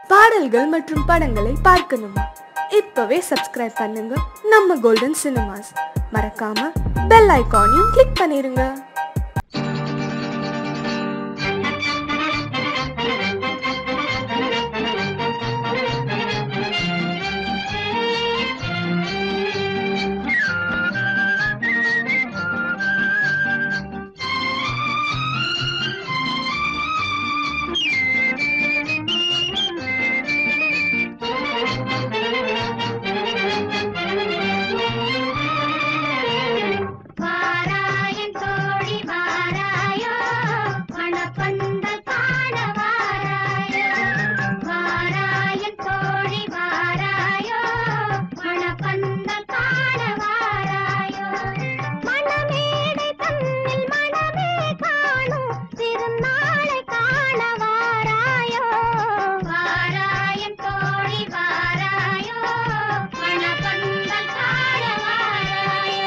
பாடல்கள் மற்றும் படங்களை பார்க்கணுமா இப்பவே சப்ஸ்கிரைப் பண்ணுங்க நம்ம கோல்டன் சினிமாஸ் மறக்காம பெல் ஐகானையும் கிளிக் பண்ணிருங்க வாராயன் தோழி வாராயோ மணப்பந்தல் காண வாராயோ வாராயன் தோழி வாராயோ மணப்பந்தல் காண வாராயோ மணமேடை தன்னில் மணமே காணும் திருநாளை காண வாராயோ வாராயன் தோழி வாராயோ மணப்பந்தல் காண வாராயோ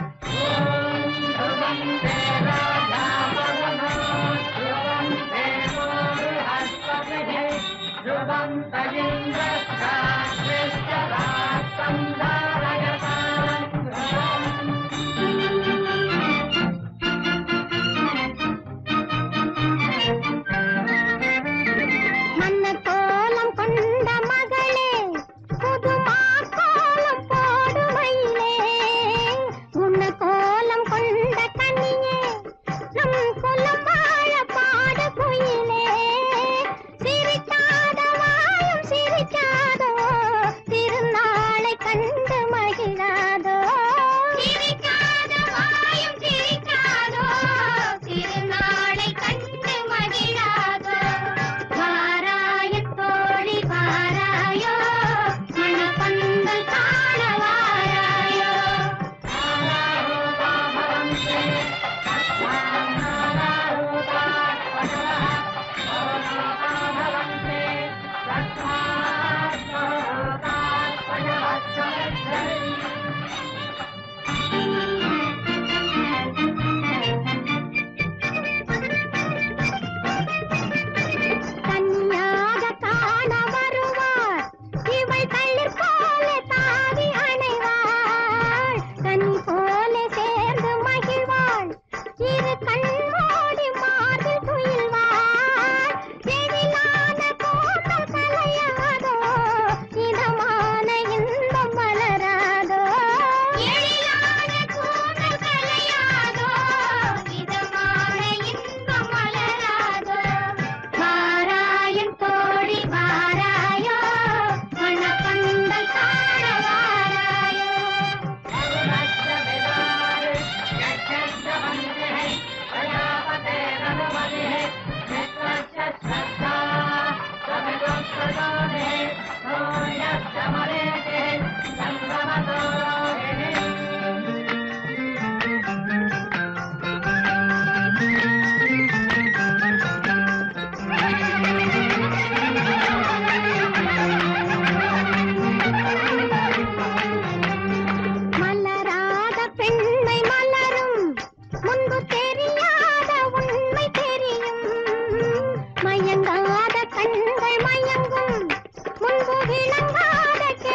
மன்ன கோலம் கொண்ட மகளே புதுமா கோலம் போடுமையிலே உன்ன கோலம் கொண்ட கண்ணியே நம் குலம் வாழ பாட குயிலே சிரிக்காத வாயும் சிரிக்காதோ திருநாளை கண்டு மகிழாதோ சிரிக்காத வாயும் சிரிக்காதோ திருநாளை கண்டு மகிழாதோ வாராயத் தோழி வாராயோ மணப்பந்தல் காண வாராயோ கன்னியாக காண வருவார் இவள் தளிர் போல தாவி அணைவாள் கனி போல சேர்ந்து மகிழ்வாள் இரு கண்மோடி மார்பில் துயில்வாள் எழிலான கூந்தல் கலையாதோ இதமான இன்பம் மலராதோ எழிலான கூந்தல் கலையாதோ இதமான இன்பம் மலராதோ வாராயன் தோழி வாராயோ மணப்பந்தல் காண வாராயோ மலராத பெண்மை மலரும் முன்பு தெரியாத உண்மை தெரியும் மயங்காத கண்கள் மயங்கும் முன்பு விளங்காத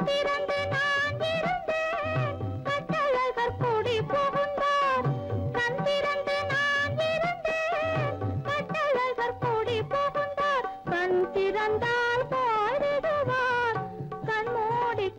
திறந்து நான் இருந்தேன் கட்டழகர் கூடி புகுந்தார் கண் திறந்து நான் இருந்தேன் கட்டழகர் கூடி புகுந்தார் கண் திறந்தால் பாடுவார் கண் மூடி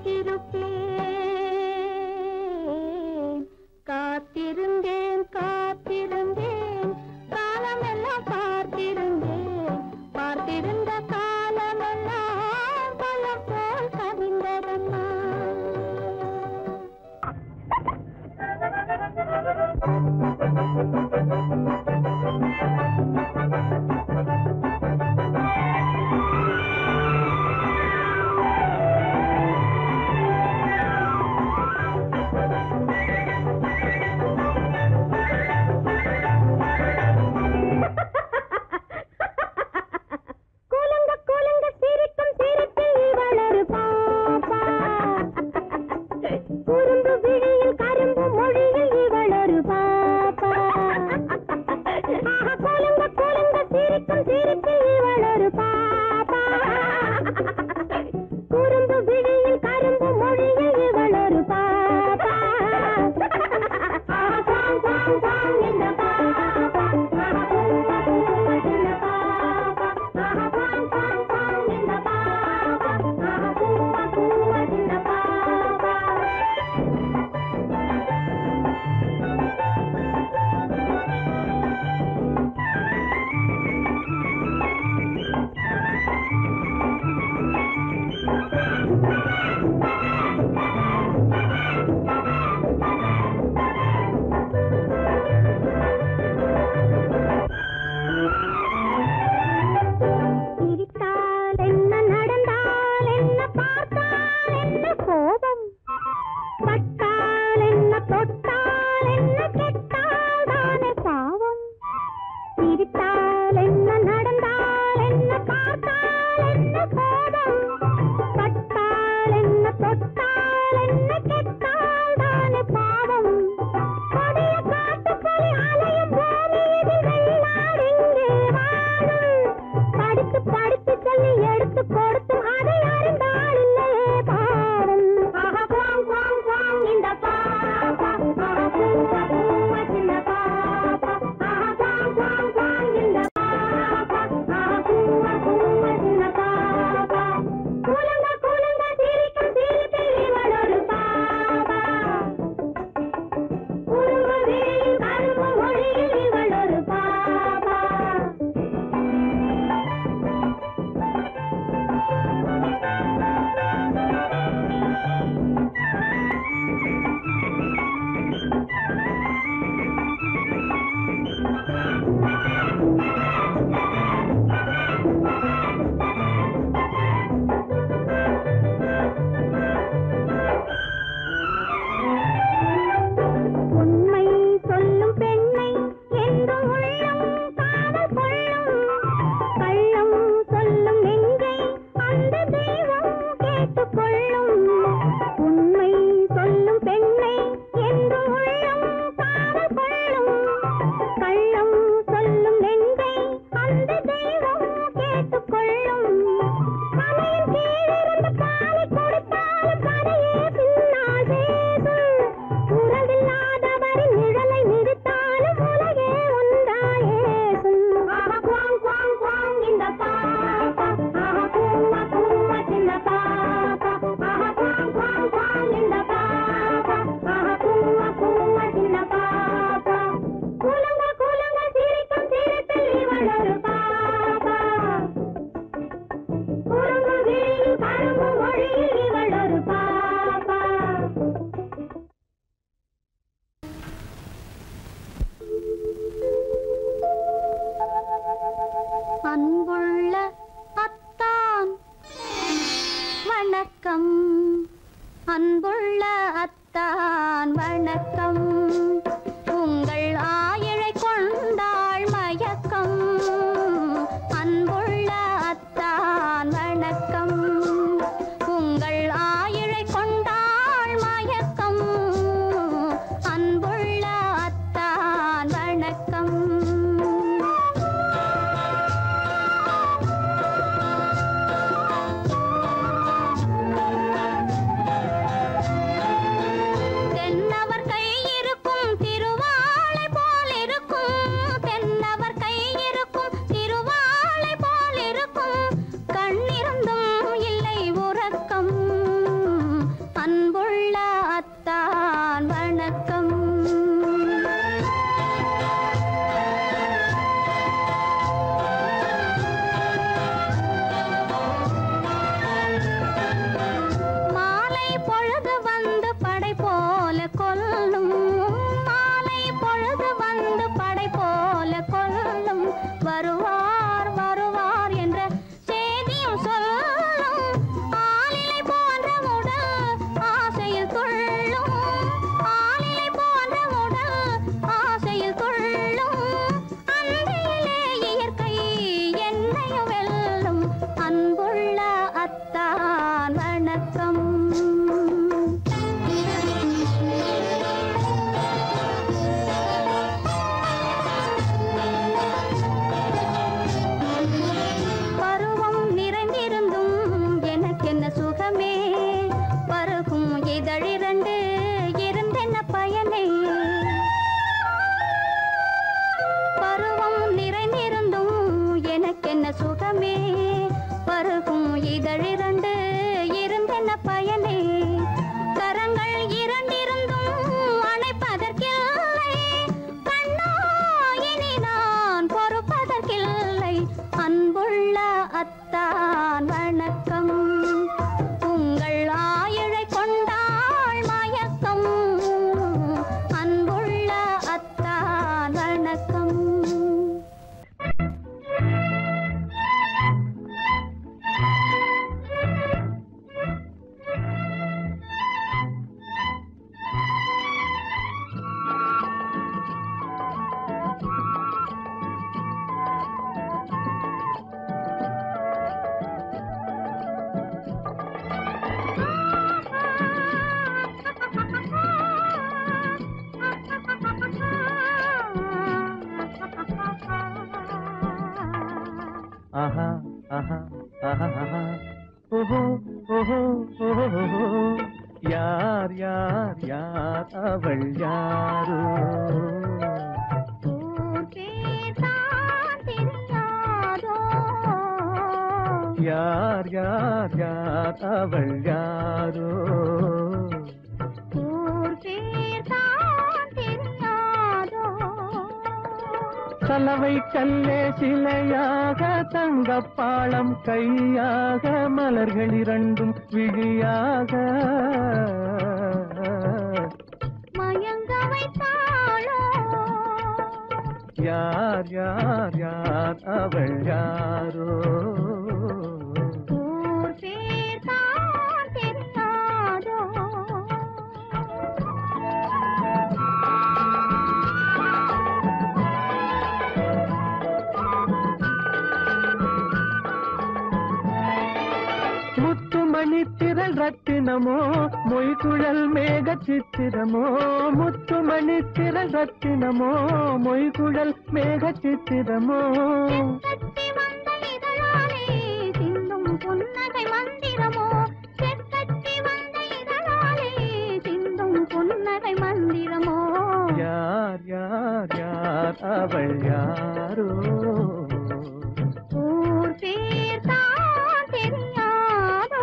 காத்திருப்பேன் காத்திருந்தேன் காத்திருந்தேன் காலமெல்லாம் பார்த்திருந்தேன் பார்த்திருந்த காலமெல்லாம் பலம் போல் கவிந்ததம்மா கூலுங்க கூலுங்க சிரிக்கும் சிரிப்பில் வளரு பாப்பா குறும்பு விழியில் கரும்பு மொழியில் இவளொரு பாப்பா ஆஹா, கூலுங்க கூலுங்க சிரிக்கும் சிரிப்பில் இவளொரு பாப்பா குறும்பு விழியில் கரும்பு மொழியில் இவளொரு பாப்பா ஆஹா, பாங், பாங், பாங் இந்த பாப்பா ஆஹா, பூவா, பூவா இந்த பாப்பா ஆஹா, பாங், பாங், பாங் இந்த பாப்பா ஆஹா, பூவா, பூவா இந்த பாப்பா சிரித்தால் என்ன நடந்தால் என்ன பார்த்தால் என்ன கோபம் பட்டால் என்ன தொட்டால் என்ன கெட்டால் தானே பாவம் சிரித்தால் என்ன நடந்தால் என்ன பார்த்தால் என்ன கோபம் பட்டால் என்ன தொட்டால் என்ன கெட்டால் தானே பாவம் கொடிய காட்டுப்புலி அலையும் பூமி இதில் வெள்ளாடெங்கே வாழும் படித்து படித்து சொல்லி எடுத்து கொடுத்தும் அதை அறிந்தால் இல்லையே பாவம் ஆஹா குவாங் குவாங் குவாங் இந்த பாப்பா ஆஹா பூவா பூவா சின்ன பாப்பா ஆஹா குவாங் குவாங் குவாங் இந்த பாப்பா ஆஹா பூவா பூவா சின்ன பாப்பா கூலுங்க கூலுங்க சிரிக்கும் சிரிப்பில் இவளொரு பாப்பா குறும்பு விழியில் கரும்பு மொழியில் இவளொரு பாப்பா உண்மை சொல்லும் பெண்ணை என்றும் உள்ளம் காதல் கொள்ளும் கள்ளம் சொல்லும் நெஞ்சை அந்த தெய்வம் கேட்டுக்கொள்ளும் உண்மை சொல்லும் பெண்ணை என்றும் உள்ளம் காதல் கொள்ளும் கள்ளம் சொல்லும் நெஞ்சை அந்த தெய்வம் கேட்டுக்கொள்ளும் மலையின் கீழிருந்து பாலை கொடுத்தாலும் கரையே பின்னால் பேசும் உறவில்லாதவரின் நிழலை நிறுத்தாலும் உலகே ஒன்றாயேசும் ஆஹா குவாங் குவாங் குவாங் இந்த பாப்பா ஆஹா பூவா பூவா சின்ன பாப்பா ஆஹா குவாங் குவாங் குவாங் இந்த பாப்பா ஆஹா பூவா பூவா சின்ன பாப்பா கூலுங்க கூலுங்க சிரிக்கும் சிரிப்பில் இவளொரு பாப்பா குறும்பு விழியில் கரும்பு மொழியில் இவளொரு பாப்பா அன்புள்ள அத்தான் வணக்கம் அன்புள்ள அத்தான் வணக்கம் உங்கள் ஆயிழை கொண்டாள் மயக்கம் அன்புள்ள அத்தான் வணக்கம் உங்கள் ஆயிழை கொண்டாள் மயக்கம் அன்புள்ள அத்தான் வணக்கம் ஆஹா ஆஹா ஆஹா ஓஹோ ஓஹோ ஓஹோ யார் யார் யார் அவள் யாரோ ஊர் பேர்தான் தெரியாதோ யார் யார் யார் அவள் யாரோ ஊர் பேர்தான் தெரியாதோ சலவை கல்லே சிலையாக தங்கப்பாளம் கையாக மலர்கள் இரண்டும் விழியாக மயங்க வைத்தாளோ யார் யார் யார் அவள் யாரோ ஊர் பேர்தான் தெரியாதோ முத்துமணி திரள் ரத்தினமோ மொய்குழல் மேக சித்திரமோ முத்துமணி திரள் ரத்தினமோ மொய்குழல் மேக சித்திரமோ செக்கச்சி வந்த இதழாலே சிந்தும் புன்னகை மந்திரமோ செக்கச்சி வந்த இதழாலே சிந்தும் புன்னகை மந்திரமோ யார் யார் யார் அவள் யாரோ ஊர் பேர்தான் தெரியாதோ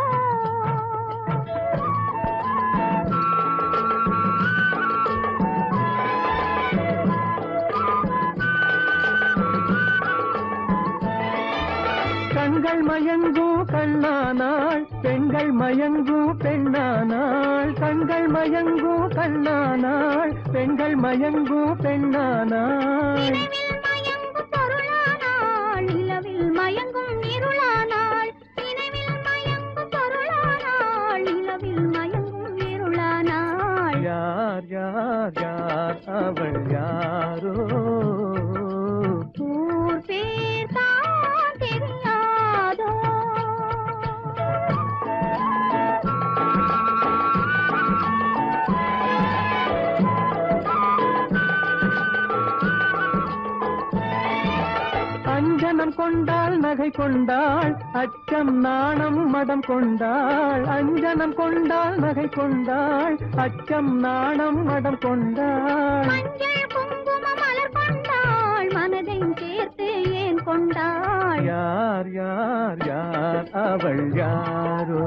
கண்கள் மயங்கும் கண்ணானாள் பெண்கள் மயங்கும் பெண்ணானாள் கண்கள் மயங்கும் கண்ணானாள் பெண்கள் மயங்கும் பெண்ணானாள் நினைவில் மயங்கும் பொருளானாள் நிலவில் மயங்கும் இருளானாள் நினைவில் மயங்கும் பொருளானாள் நிலவில் மயங்கும் இருளானாள் யார் யார் யார் அவள் யாரோ ஊர் பேர்தான் தெரியாதோ அஞ்சனம் கொண்டாள் நகை கொண்டாள் அச்சம் நாணம் மடம் கொண்டாள் அஞ்சனம் கொண்டாள் நகை கொண்டாள் அச்சம் நாணம் மடம் கொண்டாள் மஞ்சள் குங்கும மலர் கொண்டாள் மனதை சேர்த்து ஏன் கொண்டாள் யார் யார் யார் அவள் யாரோ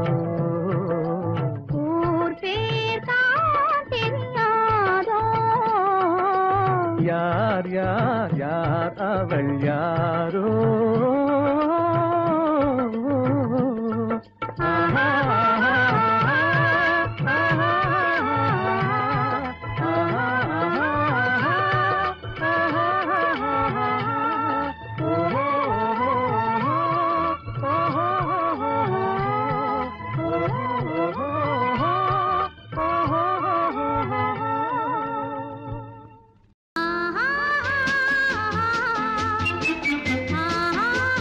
ஊர் பேர்தான் தெரியாதோ யார் யார் யார் அவள் யாரோ ஆஹா, ஆஹா, ஆஹா, ஆஹா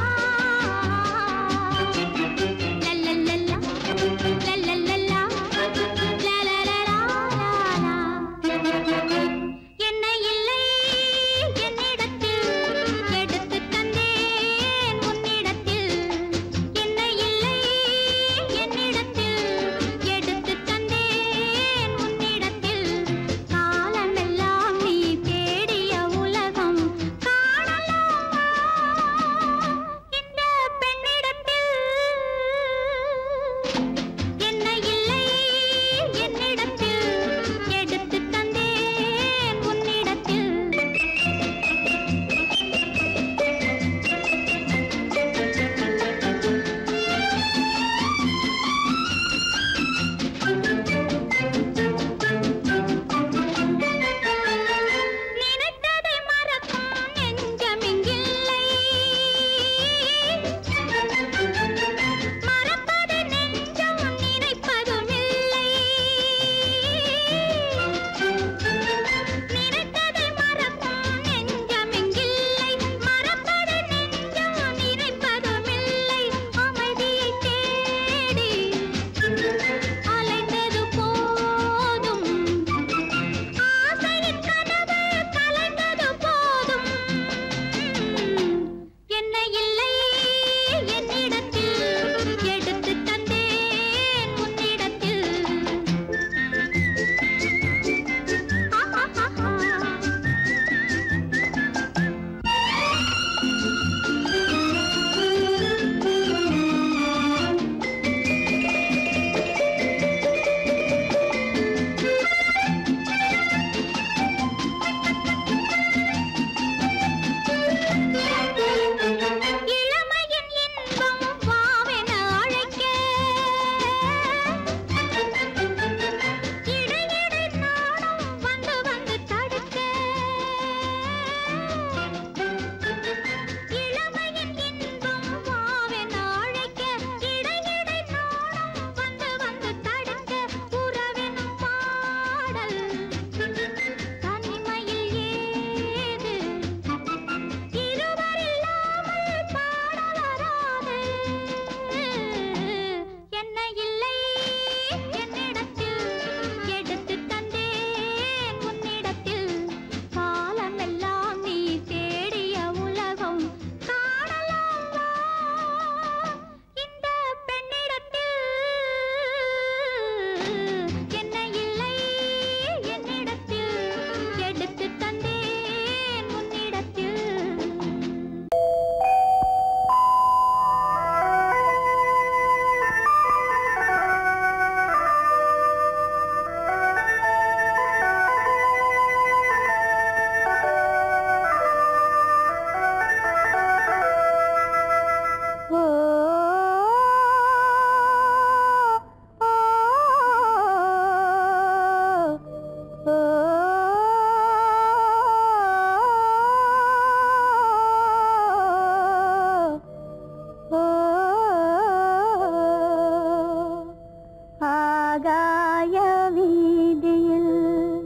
வீதியில்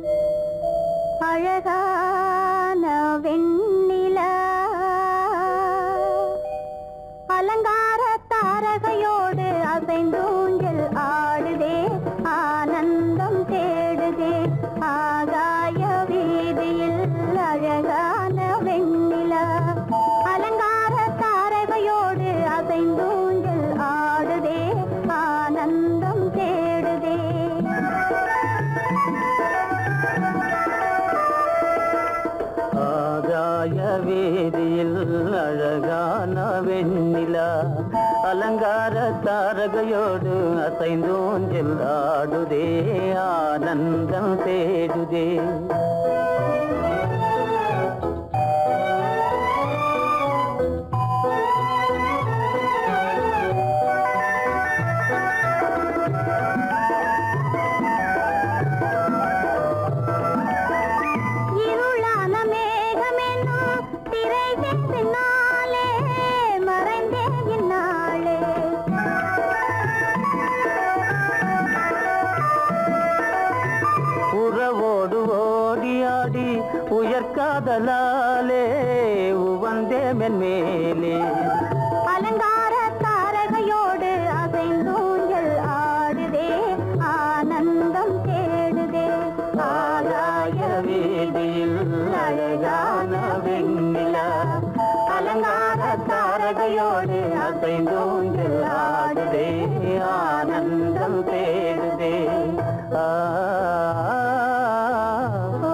அழகான வெண்ணிலா அலங்கார தாரகையோடு அசைந்தூஞ்சல் ஆடுதே ஆனந்தம் தேடுதே ஆகாய வீதியில் அழகான வெண்ணிலா அலங்கார தாரகையோடு அசைந்தூஞ்சல் ஆடுதே ஆனந்தம் தேடுதே ஆகாய வேதியில் அழகான வெண்ணிலா அலங்கார தாரகையோடு அசைந்தோஞ்சல் ஆடுதே ஆனந்தம் தேடுதே இருளான மேகமென்னும் திரைகள் பின்னாலே மறைந்தே இந்நாளே உறவோடு ஓடியாடி உயர்காதலாலே உவந்தே மென்மேலே அலங்கார தாரகையோடு அசைந்தூஞ்சல் ஆடுதே ஆனந்தம் தேடுதே ஆகாய வீதியில் அழகான வெண்ணிலா அலங்கார தாரகையோடு அசைந்தோஞ்சல் ஆடுதே ஆனந்தம் தேடுதே ஆ ஓ,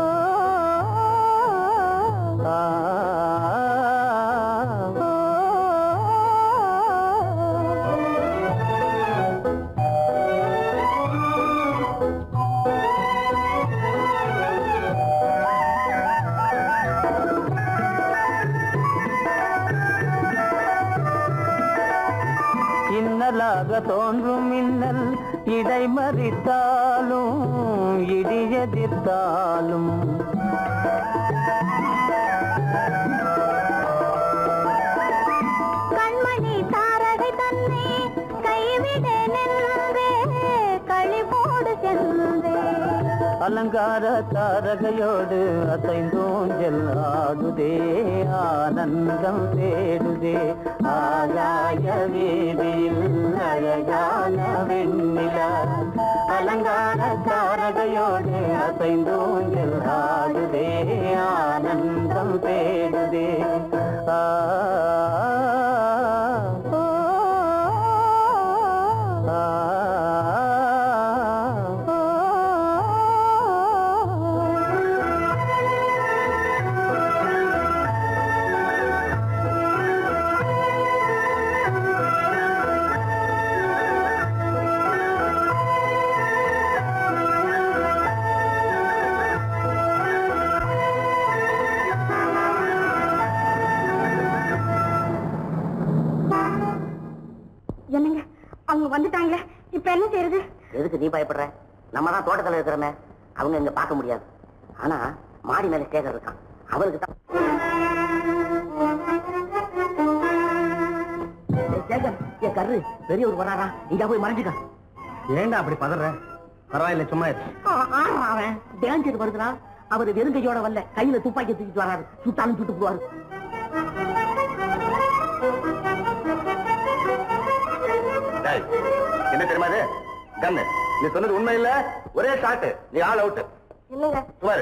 ஆ, ஓ, இன்னலாக தோன்றும் மின்னல் இடைமறித்தாலும் இடியெதிர்த்தாலும் கண்மணி தாரகை தன்னை கைவிட நின்றே களிபோடு சென்றே அலங்கார தாரகையோடு அசைந்தோஞ்சல் ஆடுதே ஆனந்தம் தேடுதே ஆகாய வீதியில் அழகான வெண்ணிலா அலங்கார தாரகையோடு அசைந்தோஞ்சல் ஆடுதே ஆனந்தம் தேடுதே ஆ ஓ, ஆ, ஓ, என்னங்க அவங்க வந்துட்டாங்களே இப்ப என்ன செய்யறது எதுக்கு நீ பயப்படுற நம்ம தான் தோட்டத்துல இருக்கிறோமே அவங்க இங்க பார்க்க முடியாது ஆனா மாடி மேல ஸ்டேஜர் இருக்கான் அவருக்கு தான் ஏய், சேகர், ஏய், கர்ரு பெரியவர் வராரா இங்க போய் மறைஞ்சுக்க ஏண்டா அப்படி பதற பரவாயில்ல சும்மா இரு. அவன் டேஞ்சர் வருதுனா அவர் வெறுங்கையோட வரல கையில துப்பாக்கி தூக்கிட்டு வராரு சுட்டாலும் சுட்டு போவாரு டேய், என்ன தெரியுமா இது கண்ணு நீ சொன்னது உண்மை இல்ல ஒரே ஷாட் நீ ஆல் அவுட் இல்லைங்க சுமாரு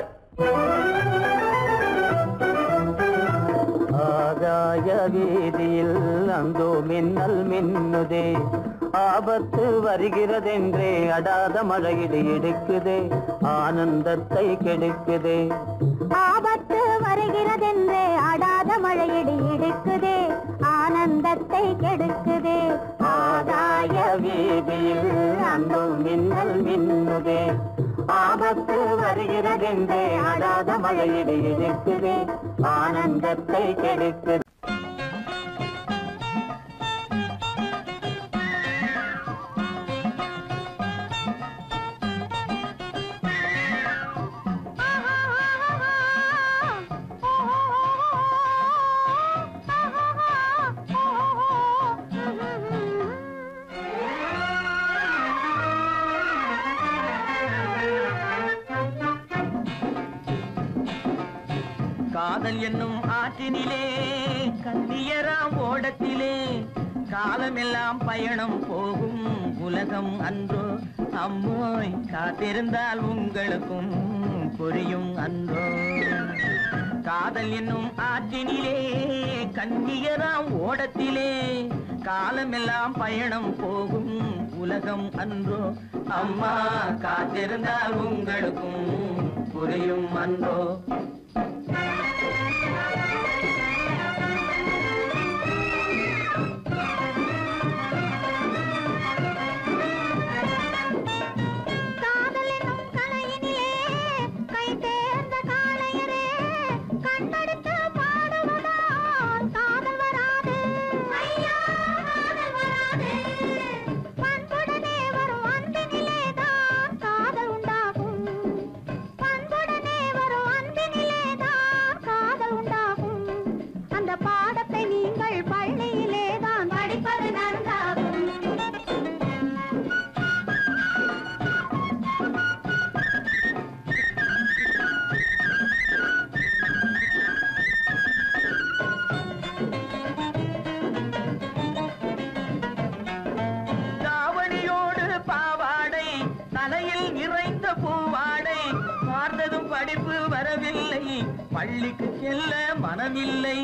ஆகாய வீதியில் அந்தோ மின்னல் மின்னுதே ஆபத்து வருகிறதென்றே அடாத மழையிடு இடுக்குதே ஆனந்தத்தை கெடுக்குதே ஆபத்து வருகிறதென்றே அடாத மழையிடி இடுக்குதே ஆனந்தத்தை கெடுக்குதே ஆகாய வீதியில் அந்தோ மின்னல் மின்னுதே ஆபத்து வருகிறதென்றே அடாத மழையிடு இடுக்குதே ஆனந்தத்தை கெடுக்குதே ஆ காதல் என்னும் ஆற்றினிலே கண்ணியராம் ஓடத்திலே காலமெல்லாம் பயணம் போகும் உலகம் அன்றோ அம்மோய் காத்திருந்தால் உங்களுக்கும் புரியும் அன்றோ காதல் என்னும் ஆற்றினிலே கண்ணியராம் ஓடத்திலே காலமெல்லாம் பயணம் போகும் உலகம் அன்றோ அம்மா காத்திருந்தால் உங்களுக்கும் புரியும் அன்றோ காதலெனும் கலையினிலே கை தேர்ந்த காளையரே கண்ணெடுத்து பாடுவதால் காதல் வராது ஐயா காதல் வராது பண்புடனே வரும் அன்பினிலே தான் காதல் உண்டாகும் பண்புடனே வரும் அன்பினிலே தான் காதல் உண்டாகும் அந்த பாடத்தை நீங்கள் பள்ளியிலே தான் படிப்பது நன்றாகும் தாவணியோடு பாவாடை தலையில் நிறைந்த பூவாடை பார்த்ததும் படிப்பு வரவில்லை பள்ளிக்கு செல்ல மனமில்லை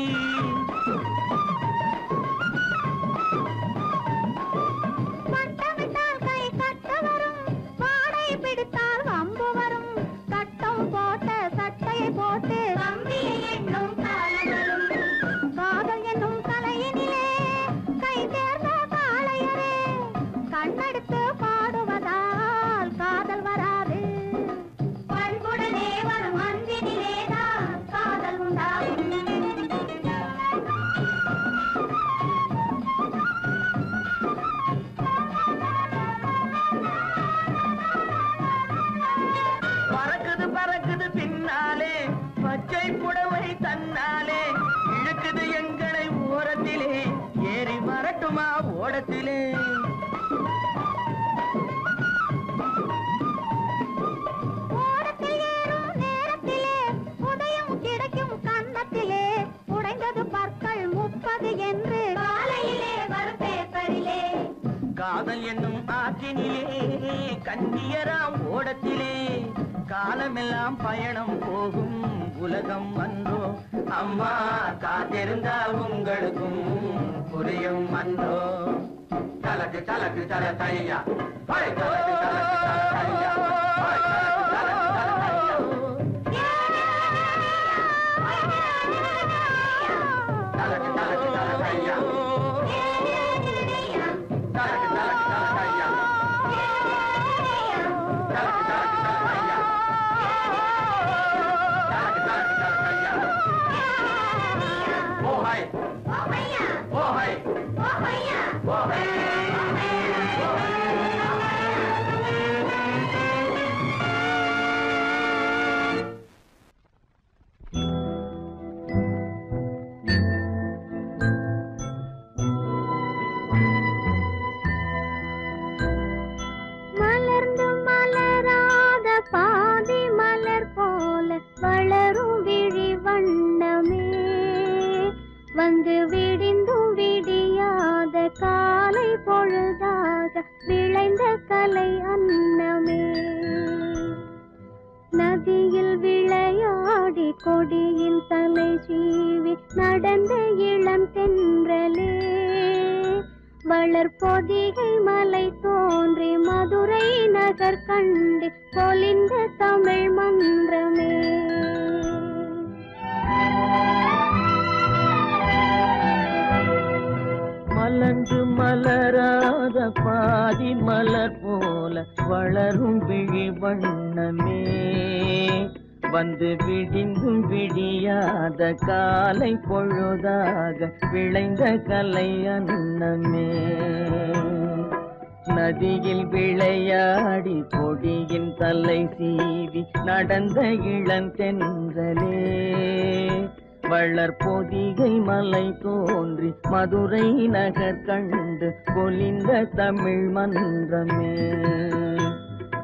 பட்டமிட்டால் கை கட்ட வரும் வாடை பிடித்தால் வம்பு வரும் கட்டம் போட்ட சட்டையை போட்டு கம்பியை எண்ணும் காலம் வரும் காதல் என்னும் கலையினிலே கை தேர்ந்த காளையரே கண்ணெடுத்து பாடுவதால் காதல் வராது பண்புடனே வரும் அன்பினிலேதான் காதல் உண்டாகும் பறக்குது பறக்குது பின்னாலே பச்சை புடவை தன்னாலே இழுக்குது எங்களை ஓரத்திலே ஏறி வரட்டுமா ஓடத்திலே ஓடத்தில் ஏறும் நேரத்திலே உதயம் கிடைக்கும் கன்னத்திலே உடைந்தது பற்கள் முப்பது என்று காலையிலே வரும் பேப்பரிலே காதல் என்னும் ஆற்றினிலே கண்ணியராம் ஓடத்திலே காலமெல்லாம் பயணம் போகும் உலகம் அன்றோ அம்மா காத்திருந்தால் உங்களுக்கும் புரியும் அன்றோ தலக்கு தலக்கு தல தையா ஹை, தலக்கு தலக்கு தல தையா ஹை, தலக்கு தலக்கு தல தையா தலக்கு தலக்கு தல தையா தலக்கு தலக்கு தல தையா தலக்கு தலக்கு தல தையா தலக்கு தலக்கு தல தையா ஓ ஹை ஓ ஹை ஓ ஹை மலர்ந்து மலராத பாதி மலர் போல வளரும் விழி வண்ணமே வந்து விடிந்தும் விடியாத காலை பொழுதாக விளைந்த கலை அன்னமே நதியில் விளையாடி கொடியின் தலை சீவி நடந்த இளம் தென்றலே வளர்பொதிகை மலை தோன்றி மதுரை நகர் கண்டு பொலிந்த தமிழ் மன்றமே மலர்ந்து மலராத பாதி மலர் போல வளரும் விழி வண்ணமே வந்து விடிந்தும் விடியாத காலை பொழுதாக விளைந்த கலை அன்னமே நதியில் விளையாடி கொடியின் தலை சீவி நடந்த இளந்தென்றலே வளர் பொதிகை மலை தோன்றி மதுரை நகர் கண்டு பொலிந்த தமிழ் மன்றமே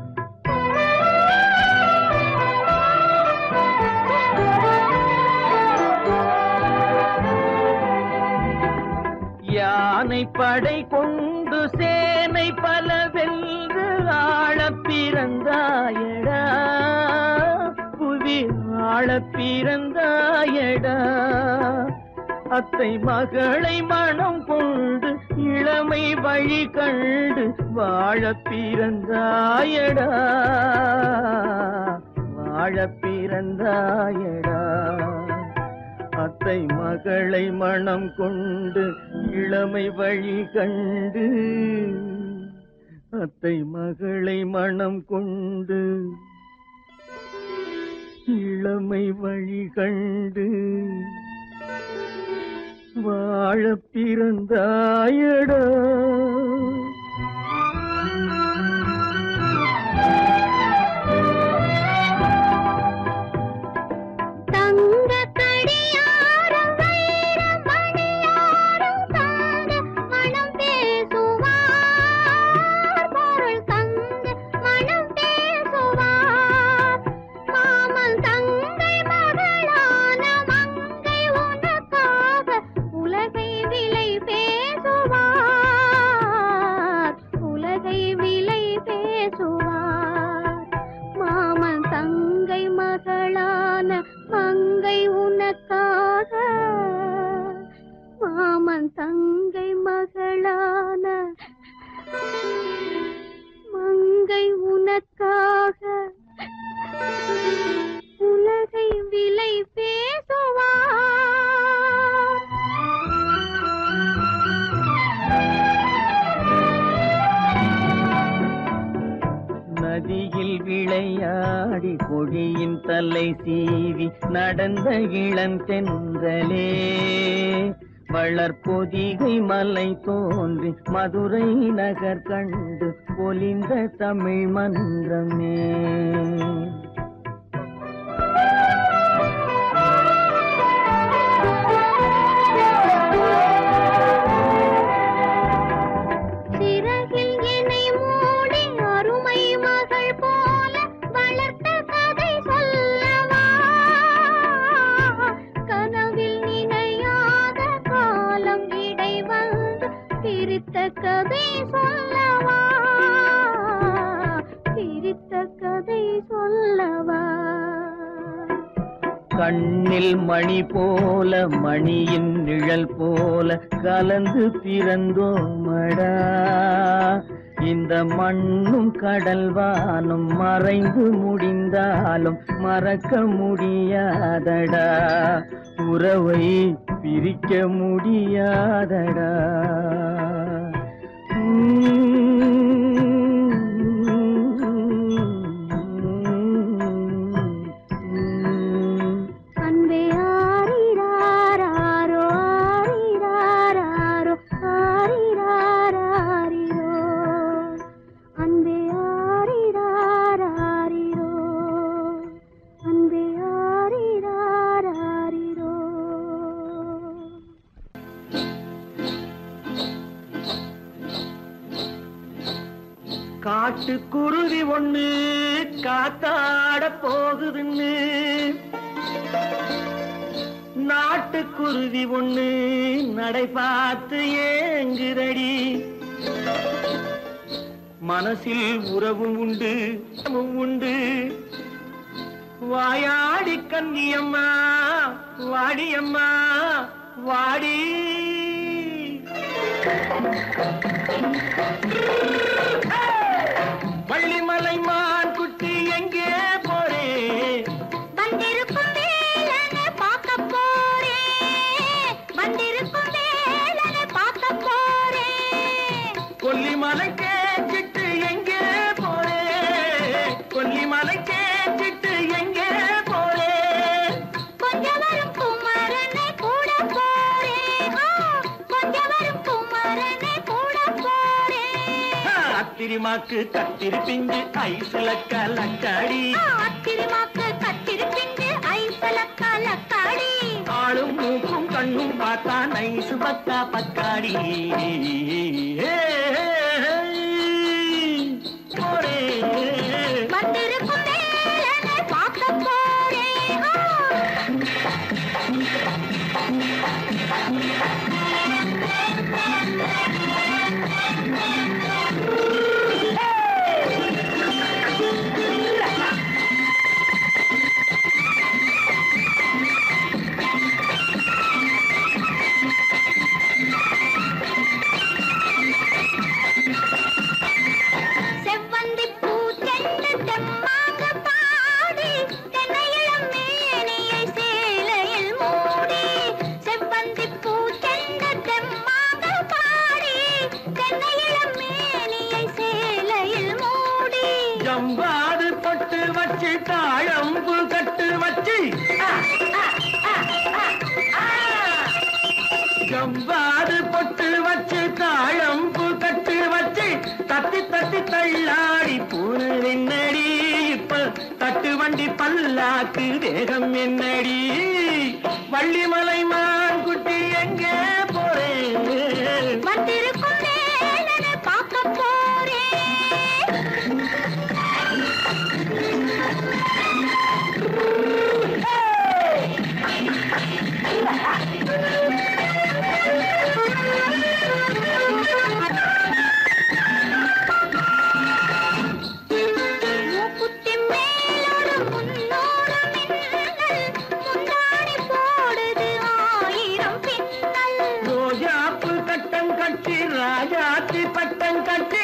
Thank you. படை கொண்டு சேனை பல வென்று ஆளப் பிறந்தாயடா புவி ஆளப் பிறந்தாயடா அத்தை மகளை மனம் கொண்டு இளமை வழி கண்டு வாழப் பிறந்தாயடா வாழப் பிறந்தாயடா அத்தை மகளை மனம் கொண்டு இளமை வழி கண்டு அத்தை மகளை மனம் கொண்டு இளமை வழி கண்டு வாழ பிறந்தாயடா தங்க கடியாரம் வைர மணியாரம் தங்க மனம் பேசுவார் பொருள் தங்க மனம் பேசுவார் மாமன் தங்கை மகளான மங்கை உனக்காக உலகை விலை பேசுவார் உலகை விலை பேசுவார் மாமன் தங்கை மகளான மங்கை உனக்காக மாமன் தங்கை மகளான மங்கை உனக்காக உலகை விலை பேசுவார் நதியில் விளையாடி கொடியின் தலை சீவி நடந்த இளந்தென்றலே வளர்பொதிகை மலை தோன்றி மதுரை நகர் கண்டு பொலிந்த தமிழ் மன்றமே சிறகில் என்னை மூடி அருமை மகள் போல வளர்த்த கதை சொல்லவா கனவில் நினையாத காலம் இடை வந்து பிரித்த கதை சொல்லவா பிரித்த கதை சொல்லவா கண்ணில் மணி போல மணியின் நிழல் போல கலந்து பிறந்தோமடா இந்த மண்ணும் கடல் வானும் மறைந்து முடிந்தாலும் மறக்க முடியாதடா உறவை பிரிக்க முடியாதடா உம். அன்பே ஆரிராரோ ஆரிராரோ ஆரிராரோ அன்பே ஆரிராரோ அன்பே ஆரிராரோ காட்டுக்குருவி ஒண்ணு காத்தாட போகுதுன்னு நாட்டுக்குருவி ஒண்ணு நடை பார்த்து ஏங்குதடி மனசில் உறவும் உண்டு உறவும் உண்டு வாயாடி கன்னியம்மா வாடியம்மா வாடி வள்ளிமலை மான் குட்டி எங்கே போறே வந்திருக்கும் வேலனை பார்க்க போறேன் வந்திருக்கும் வேலனை பார்க்க போறேன் கொல்லிமலை கேச்சிட்டு எங்கே போறே கொல்லிமலை கேச்சிட்டு எங்கே போறே கொஞ்சம் வரும் குமரனை கூட போறேன் ஆ, கொஞ்சம் வரும் குமரனை கூட போறேன் அத்திரிமாக்கு கத்திரி பிஞ்சு ஐசுல கலக்காடி ஆ, அத்திரிமாக்கு கத்திருப்பிண்டு ஐசலக்கா லக்காடி ஆளும் மூக்கும் கண்ணும் பார்த்தா நைசு பக்கா பக்காடி போறே வந்திருக்கும் வேலனை பார்க்க போறேன் ஆ. ஆ வச்சு தாழம்பு கட்டு வச்சு ஜவ்வாது பொட்டு வச்சு தாழம்பு கட்டு வச்சு தத்தி தத்தி தள்ளாடி பூனு என்னடி இப்ப தட்டு வண்டி பல்லாக்கு வேகம் என்னடி வள்ளிமலை மான் குட்டி எங்கே போறேன் வந்திருக்கும் வேலனை பார்க்க போறேன் மூக்குத்தி மேலோடு முன்னோடு மின்னல் முந்தாடி போடுது ஆயிரம் பின்னல் ரோஜாப்பு கட்டம் கட்டி ராஜாத்தி பட்டம் கட்டி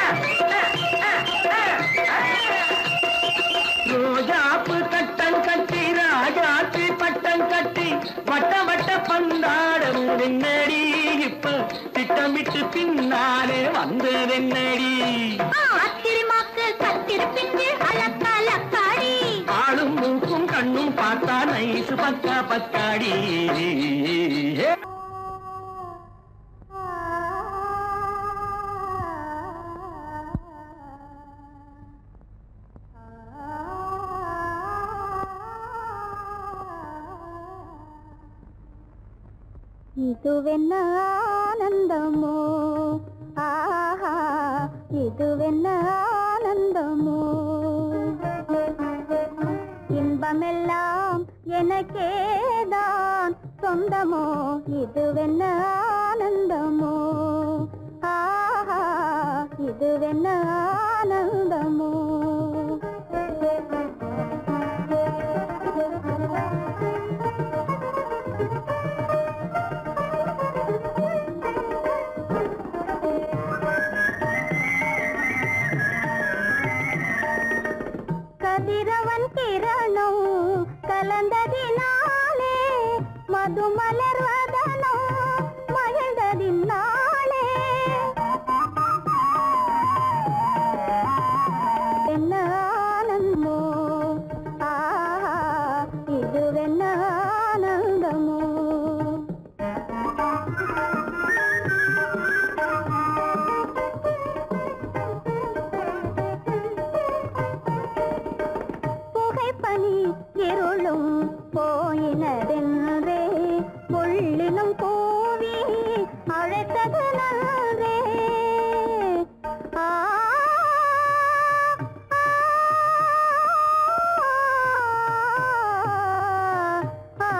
ரோஜாப்பு கட்டம் கட்டி ராஜாத்தி பட்டம் கட்டி வட்ட வட்ட பந்தாடம் என்னடி இப்ப திட்டமிட்டு பின்னாலே வந்ததென்னடி ஆத்திரமாக்கு கத்திருப்பிஞ்சு அலக்கலக்காடி ஆளும் மூக்கும் கண்ணும் பார்த்தா நைசு பக்கா பக்காடி ಇದುವೆನ್ನ ಆನಂದಮೋ ಆಹಾ ಇದುವೆನ್ನ ஆனந்தமோ இன்பமெல்லாம் எனக்கேதான் சொந்தமோ இதுவென்ன ஆனந்தமோ ஆஹா இதுவென்ன ஆனந்தமோ கதிரவன் கிரணம் கலந்ததினாலே மது மலர்வதனோ மகிழ்ந்ததினாலே என்ன ஆனந்தமோ ஆஹா இதுவென்ன ஆனந்தமோ புகைப்பனி இருளும் போயினதென்றே புள்ளினும் பூவி அழைத்தது நன்றே ஆ, ஆ,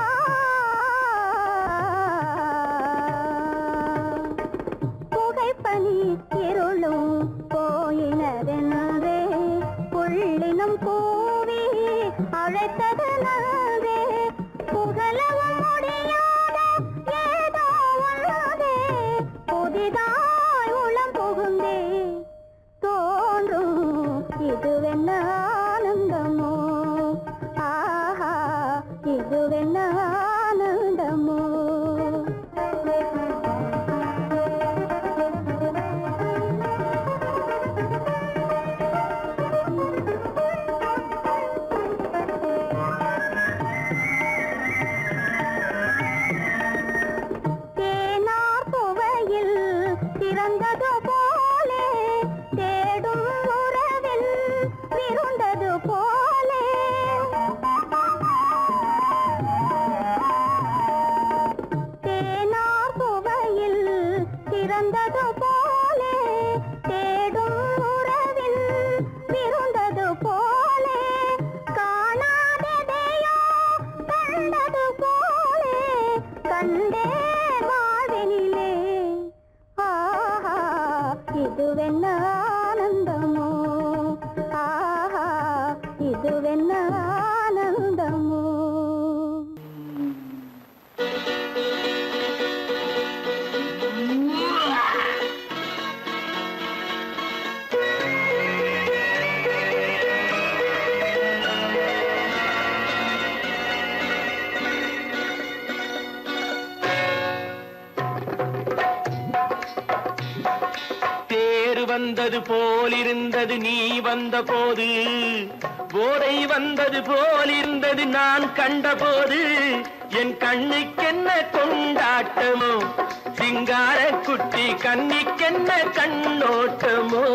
ஆ. புகைப்பனி இருளும் போயினதென்றே புள்ளினும் பூவி அழைத்தது நன்றே புகழவும் முடியாத ஏதோ உள்ளதே புதிதாய் உளம் புகுந்தே தோன்றும் இதுவென்ன ஆனந்தமோ ஆஹா இதுவென்ன ஆனந்தமோ தேனார் புவையில் திறந்தது போலே தேடும் உறவில் விருந்தது போலே தேனார் புவையில் திறந்தது போலே தேடும் உறவில் விருந்தது போலே காணாததையோ கண்டது போலே கண்டே வாழ்வினிலே ஆஹா இதுவென்ன ஆனந்தமோ ஆஹா இதுவென்ன ஆனந்தமோ தேர் வந்தது போலிருந்தது நீ வந்த போது போதை வந்தது போல் இருந்தது நான் கண்டபோது என் கண்ணுக்கென்ன கொண்டாட்டமோ சிங்கார குட்டி கண்ணிக்கென்ன கண்ணோட்டமோ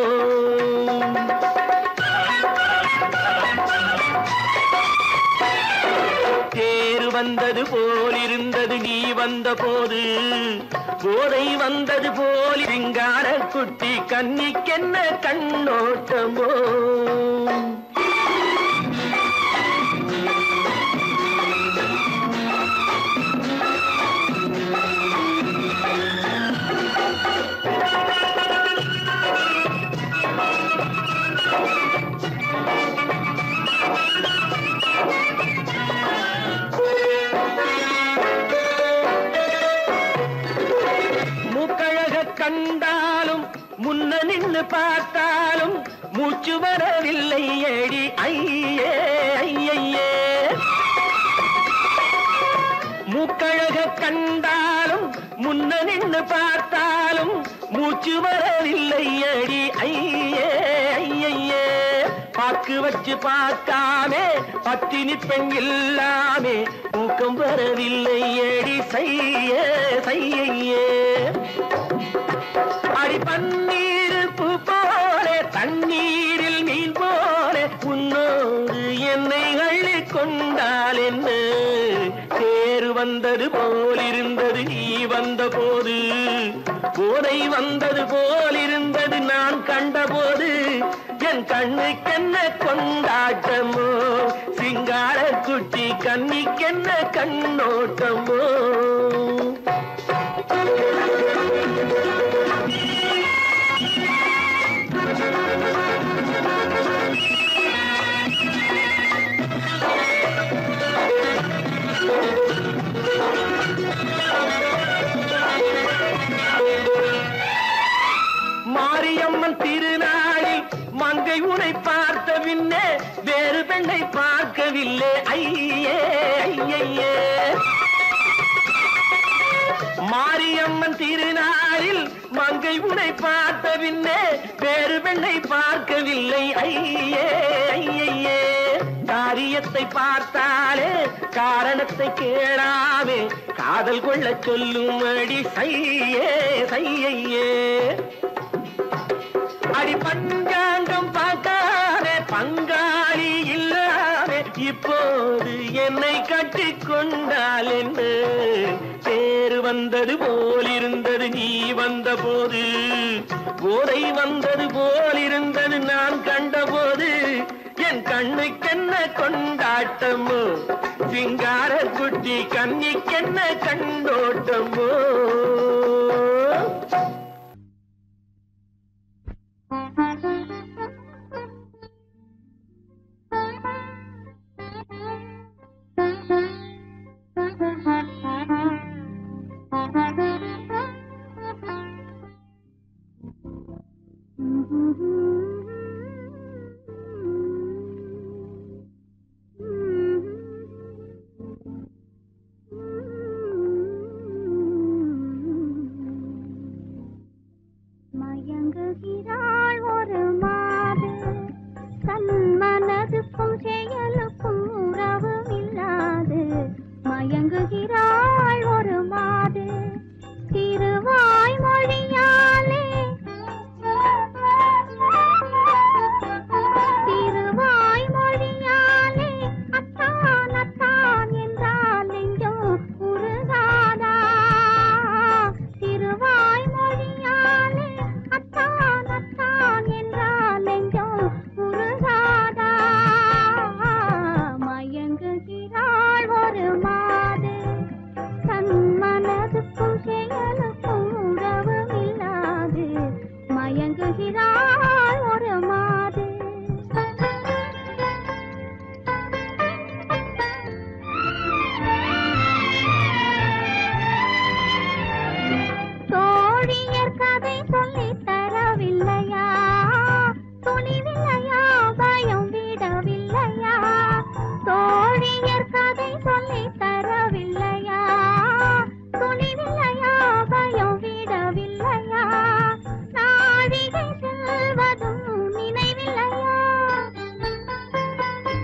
தேர் வந்தது போல் இருந்தது நீ வந்த போது போதை வந்தது போல் சிங்கார குட்டி கண்ணிக்கென்ன கண்ணோட்டமோ மூக்கழக கண்டாலும் முன்ன நின்னு பார்த்தாலும் மூச்சு வரவில்லை ஏடி ஐயே ஐயையே மூக்கழக கண்டாலும் முன்ன நின்னு பார்த்தாலும் மூச்சு வரவில்லை அடி ஐயே ஐயையே பாக்கு வச்சு பார்க்காமே பத்தினி பெண் இல்லாமே தூக்கம் வரவில்லை அடி செய்ய செய்யையே அடி பன்னீர் பூ போல தண்ணீரில் மீன் போல உன்னோடு என்னை அள்ளி கொண்டால் என்ன தேர் வந்தது போல் இருந்தது நீ வந்த போது போதை வந்தது போல் இருந்தது நான் கண்டபோது என் கண்ணுக்கென்ன கொண்டாட்டமோ சிங்கார குட்டி கண்ணிக்கென்ன கண்ணோட்டமோ மாரியம்மன் திருநாளில் மங்கை உனை பார்த்த பின்னே வேறு பெண்ணை பார்க்கவில்லை ஐயே ஐயையே மாரியம்மன் திருநாளில் மங்கை உனை பார்த்த பின்னே வேறு பெண்ணை பார்க்கவில்லை ஐயே ஐயையே காரியத்தை பார்த்தாலே காரணத்தை கேளாமே காதல் கொள்ள சொல்லும் அடி சையே சையையே அடி பஞ்சாங்கம் பார்க்காதே பங்காளி இல்லாமே இப்போது என்னை கட்டிக் கொண்டால் என்ன தேர் வந்தது போல் இருந்தது நீ வந்த போது போதை வந்தது போல் இருந்தது நான் கண்டபோது என் கண்ணுக்கென்ன கொண்டாட்டமோ சிங்கார குட்டி கண்ணிக்கென்ன கண்டோட்டமோ மயங்குகிறாள் ஒரு மாது தன் மனதுக்கும் செயலுக்கும் உறவும் இல்லாது மயங்குகிறாள் ஒரு மாது திருவாய் மொழியாலே திருவாய் மொழியாலே அத்தான் அத்தான் என்றால் நெஞ்சம் உருகாதா திருவாய் மொழியாலே அத்தான் அத்தான் என்றால் நெஞ்சம் உருகாதா மயங்குகிறாள் ஒரு மாது தன் மனதுக்கும் செயலுக்கும் உறவும் இல்லாது மயங்குகிறாள் ஒரு மாது தோழியர் கதை சொல்லித் தரவில்லையா துணிவில்லையா பயம் விடவில்லையா தோழியர் கதை சொல்லித் தரவில்லையா துணிவில்லையா பயம் விடவில்லையா நாழிகை செல்வதும் நினைவில்லையா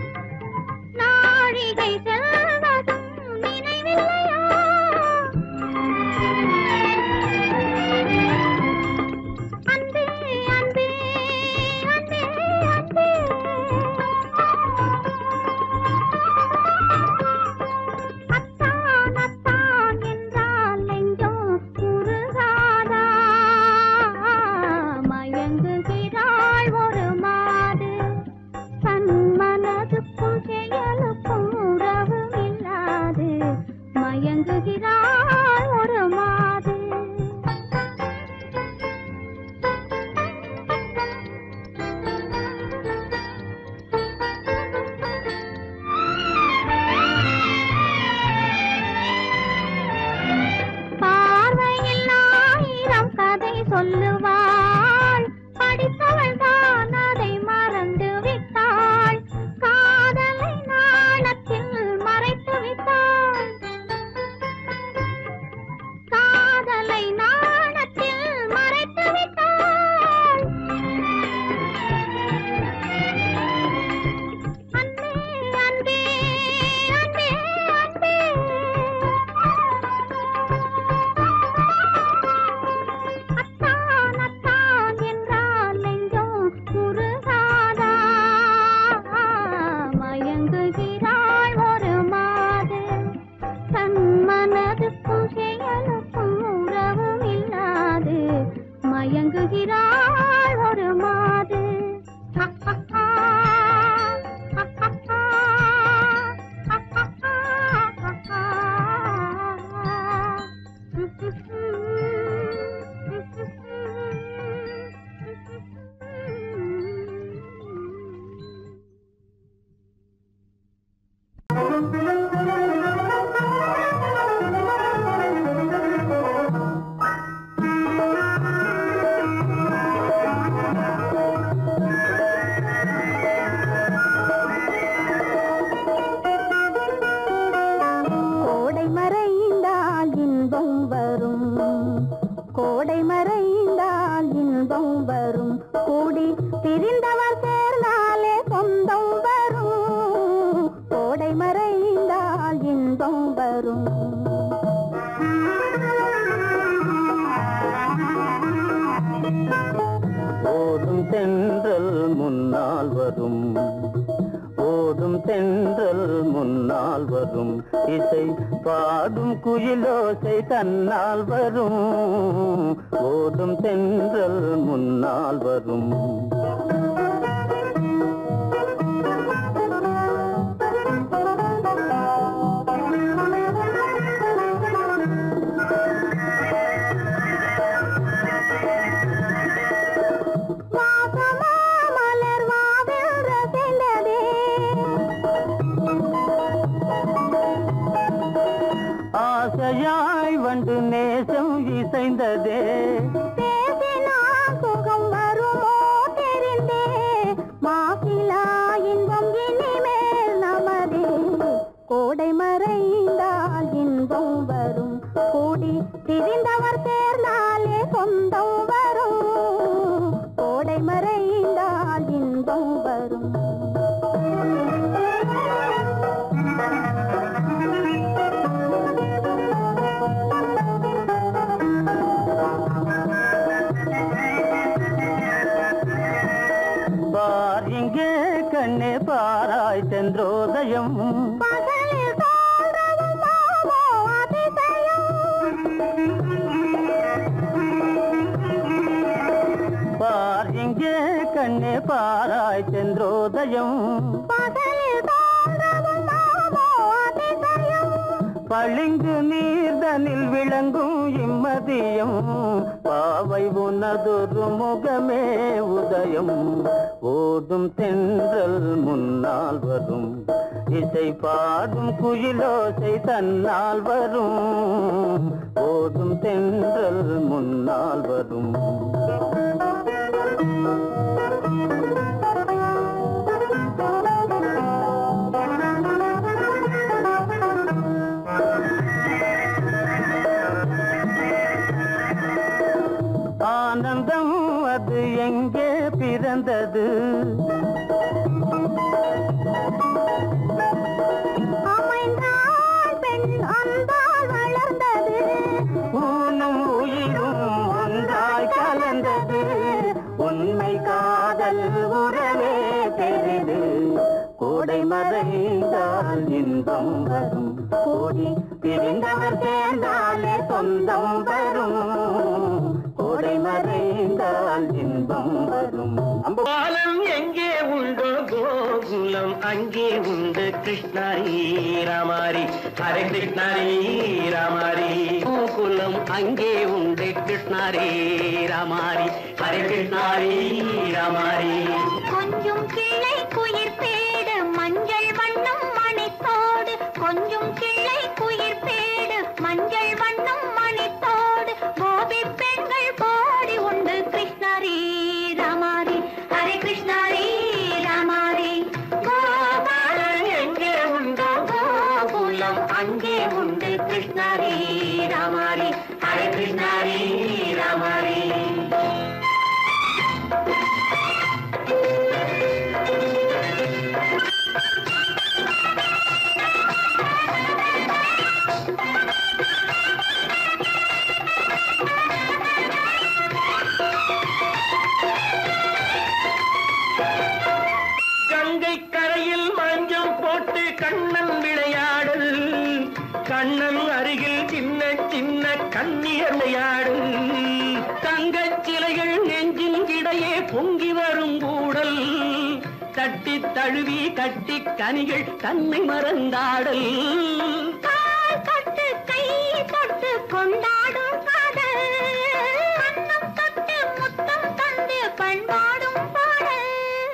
ஓடும் தென்றல் முன்னால் வரும் இசை பாடும் குயிலோசை தன்னால் வரும் ஓடும் தென்றல் முன்னால் வரும் வாசமா மலர் வாவென்ற சென்றதே ஆசையாய் வந்து நேசம் இசைந்ததே பேசினால் சுகம் வருமோ தெரிந்தே மாசிலா இன்பம் இனிமேல் நமதே கோடை மறைந்தால் இன்பம் வரும் கூடி திரிந்தவர் சேர்ந்தாலே சொந்தம் வரும் கோடை மறைந்தால் இன்பம் வரும் பார் இங்கே கண்ணே பாராய் சென்றோதயம் பகலில் தோன்றவும் மாமோ அதிசயம் பார் இங்கே கண்ணே பாராய் சென்றோதயம் பகலில் தோன்றவும் மாமோ அதிசயம் பளிங்கு நீர்தனில் விளங்கும் இம்மதியம் பாவை உனதொரு முகமே உதயம் ஓடும் தென்றல் முன்னால் வரும் இசை பாடும் குயிலோசை தன்னால் வரும் ஓடும் தென்றல் முன்னால் வரும் ஆனந்தம் அது எங்கே பிறந்தது அமைந்தாள் பெண் அன்பால் வளர்ந்தது ஊனும் உயிரும் ஒன்றாய் கலந்தது உண்மை காதல் உறவே பெரிது கோடை மறைந்தால் இன்பம் வரும் கோடி பிரிந்தவர் சேர்ந்தாலே சொந்தம் வரும் கோடை மறைந்தால் இன்பம் வரும் பாலம் எங்கே உண்டோ கோகுலம் அங்கே உண்டு கிருஷ்ணாரி ராமாரி ஹரே கிருஷ்ணாரி ராமாரி கோகுலம் அங்கே உண்டு கிருஷ்ணாரி ராமாரி ஹரே கிருஷ்ணாரி ராமாரி கொஞ்சம் கிளை குயிர் பேடு மஞ்சள் வண்ணம் மணித்தோடு கொஞ்சம் கிளை குயிர் பேடு மஞ்சள் வண்ணம் மணித்தோடு கோபி பெண்கள் பாடி உண்டு கிருஷ்ணாரி ராமாரி ஹரே கிருஷ்ணாரி ராமாரி கோபாலன் எங்கே உண்டோ கோகுலம் அங்கே உண்டு கிருஷ்ணாரி ராமாரி ஹரே கிருஷ்ணாரி ராமாரி கங்கை கரையில் மஞ்சள் போட்டு கண்ணன் விளையாடல் கண்ணன் அருகில் சின்ன சின்ன கண்ணியர் விளையாடல் தங்கச் சிலைகள் நெஞ்சின் இடையே பொங்கி வரும் கூடல் தட்டி தழுவி கட்டி கனிகள் தன்னை மறந்தாடல் கால் தொட்டு கை தொட்டு கொண்டாடும் காதல் கண்ணம் தொட்டு முத்தம் தந்து பண்பாடும் பாடல்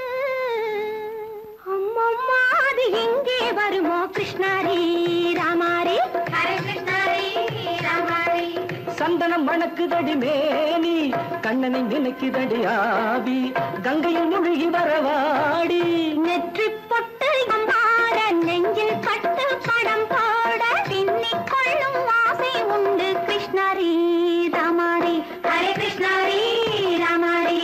அம்மம்மா அது எங்கே வருமோ கிருஷ்ணாரி ராமாரி ஹரே கிருஷ்ணாரி ராமாரி சந்தனம் மணக்குதடி மேனி கண்ணனை நினைக்குதடி ஆவி கங்கையில் முழுகி வரவாடி நெற்றி பொட்டு அம்பார நெஞ்சில் கட்டு படம் போட பின்னிக் கொள்ளும் ஆசை உண்டு கிருஷ்ணாரி ராமாரி ஹரே கிருஷ்ணாரி ராமாரி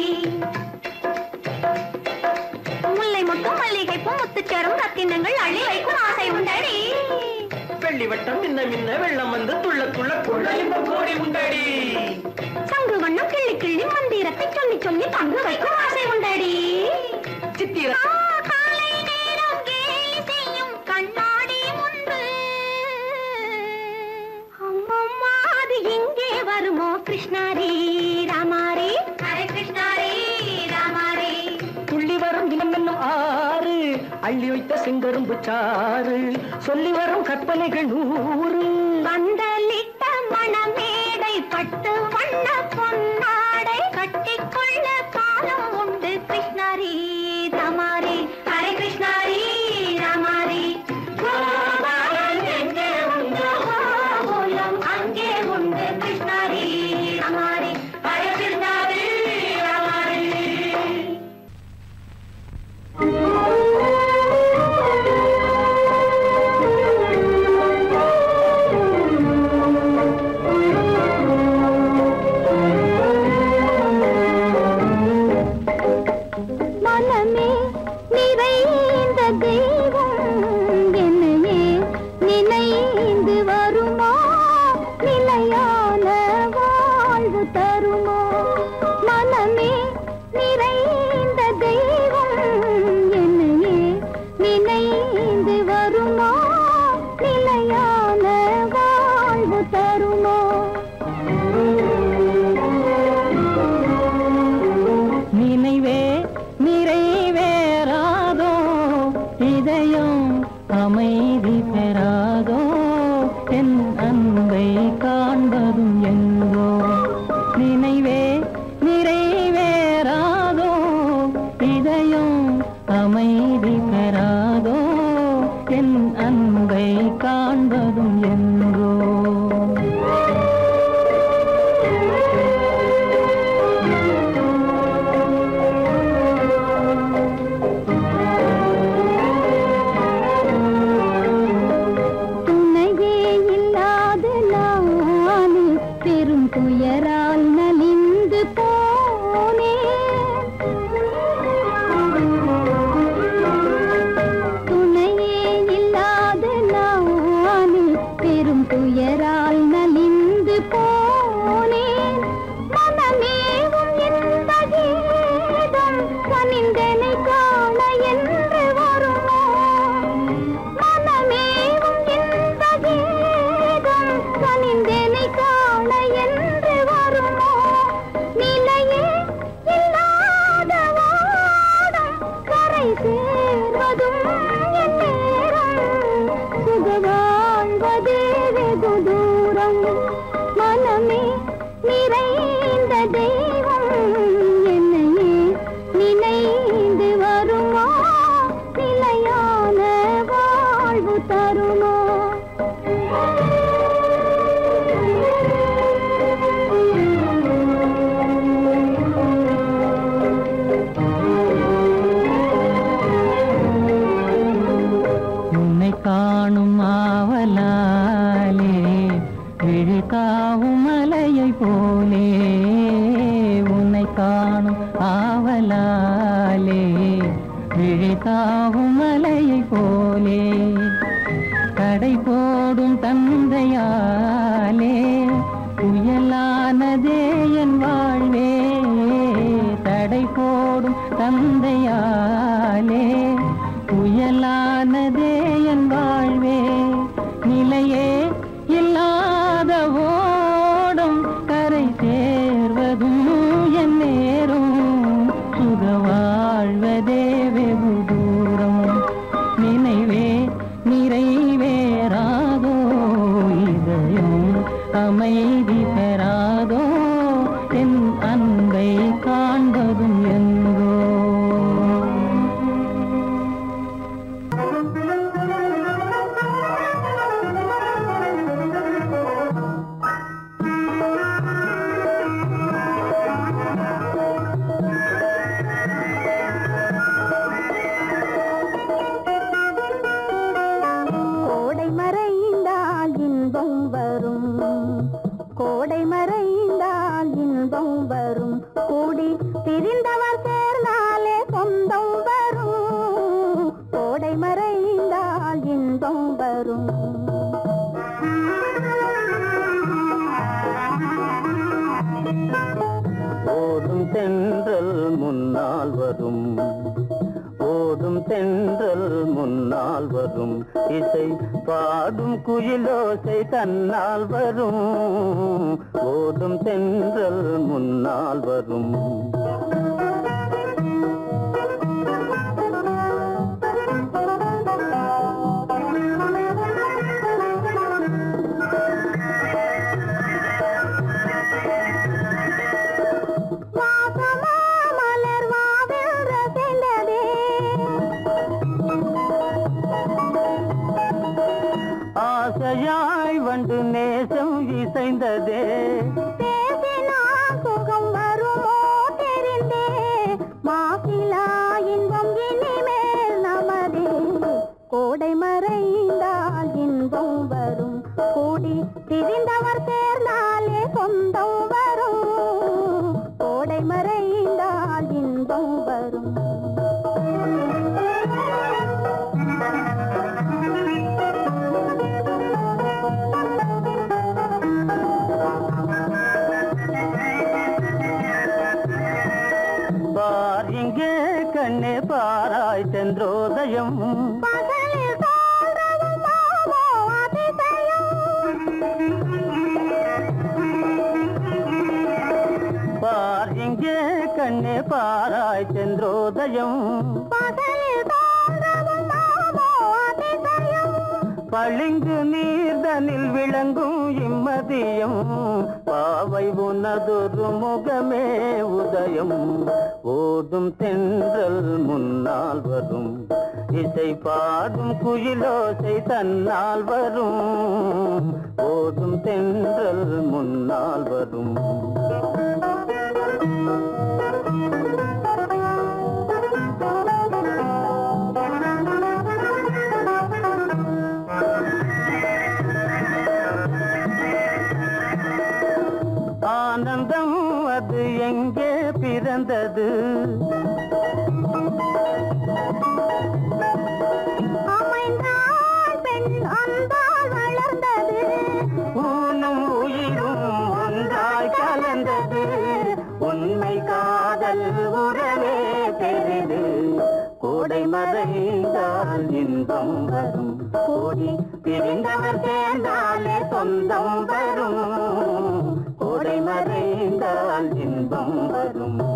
முல்லை மொட்டும் மல்லிகை பூ முத்துச்சரம் ரத்தினங்கள் அள்ளி வைக்கும் ஆசை உண்டடி வெள்ளி வட்டம் மின்ன மின்ன வெள்ளம் வந்து துள்ள துள்ள கொள்ள இந்த கோடி உண்டடி சங்கு வண்ணம் கிள்ளி கிள்ளி மந்திரத்தை சொல்லி சொல்லி தங்கு வைக்கும் ஆசை உண்டடி சித்திர ஆ, காலை நேரம் கேலி அள்ளி வைத்த செங்கரும்பு சாறு சொல்லி வரும் கற்பனைகள் நூறு பந்தலிட்ட மணமேடை பட்டு வண்ண பொன்னாடை கட்டிக்கொள்ள காலம் உண்டு கிருஷ்ணாரி ரமாரி ஹரே கிருஷ்ணாரி ரமாரி கோபாலன் எங்கே உண்டு கோகுலம் அங்கே உண்டு கிருஷ்ணாரி ரமாரி ஹரே கிருஷ்ணாரி ரமாரி மனமே நிறைந்த தெய்வம் என்னையே நினைந்து வருமா நிலையான வாழ்வு தருமா மனமே நிறைந்த தெய்வம் என்னையே நினைந்து வருமா நிலையான வாழ்வு தருமா நினைவே நிறைவேறாதோ இதயம் அமைதி பெறாதோ என் அன்பை காண்பதும் எங்கோ நினைவே நிறைவேறாதோ இதயம் அமைதி பெறாதோ என் அன்பை காண்பதும் எங்கோ துணையே இல்லாத நானு பெரும் துயரால் நலிந்து போனேன் துணையே இல்லாத நானு பெரும் துயரால் நலிந்து போனேன் மனமேவும் இந்த கீதம் கனிந்தனை காண என்று வருமோ மனமேவும் இந்த கீதம் கனிந்தனை காண என்று வருமோ நிலையே இல்லாத வாடம் கரை சேர்வதும் என் நேரம் சுக வாழ்வதே வெகு தூரம் மனமே நிறைந்த தெய்வம் என்னையே நினைந்து வருமா நிலையான வாழ்வு தருமா உன்னை காணும் ஆவலாலே விழித்தாவும் மலையை போலே உன்னை காணும் ஆவலாலே விழித்தாவும் மலையை போலே கடை போடும் தந்தையாலே புயலானதே என் வாழ்வே தடை போடும் தந்தையாலே புயலானதே என் வாழ்வே நிலையே இல்லாத ஓடும் கரை சேர்வதும் என் நேரும் சுக வாழ்வதே வெகு தூரம் நினைவே நிறைவேறாதோ இதயம் அமைதி பெறாதோ என் அன்பை காண்பதும் எங்கோ கோடை மறைந்தால் இன்பம் வரும் கோடை மறைந்தால் இன்பம் வரும் கூடி பிரிந்தவர் சேர்ந்தாலே சொந்தம் வரும் கோடை மறைந்தால் இன்பம் வரும் ஓடும் தென்றல் முன்னால் வரும் ஓடும் தென்றல் முன்னால் வரும் இசை பாடும் குயிலோசை தன்னால் வரும் ஓடும் தென்றல் முன்னால் வரும் ஆசையாய் வந்து நேசம் இசைந்ததே பேசினால் சுகம் வருமோ தெரிந்தே மாசிலா இன்பம் இனிமேல் நமதே கோடை மறைந்தால் இன்பம் வரும் கூடி திரிந்தவர் சேர்ந்தாலே சொந்தம் வரும் கோடை மறைந்தால் இன்பம் வரும் பார் இங்கே கண்ணே பாராய் சென்றோதயம் பகலில் தோன்றவும் மாமோ அதிசயம் பார் இங்கே கண்ணே பாராய் சென்றோதயம் பகலில் தோன்றவும் மாமோ அதிசயம் பளிங்கு நீர்தனில் விளங்கும் இம்மதியம் பாவை உனதொரு முகமே உதயம் ஓடும் தென்றல் முன்னால் வரும் இசை பாடும் குயிலோசை தன்னால் வரும் ஓடும் தென்றல் முன்னால் வரும் ஆனந்தம் அது எங்கே பிறந்தது அமைந்தாள் பெண் அன்பால் வளர்ந்தது ஊனும் உயிரும் ஒன்றாய் கலந்தது உண்மை காதல் உறவே பெரிது கோடை மறைந்தால் இன்பம் வரும் கோடி பிரிந்தவர் சேர்ந்தாலே சொந்தம் வரும் கோடை மறைந்தால் இன்பம் வரும்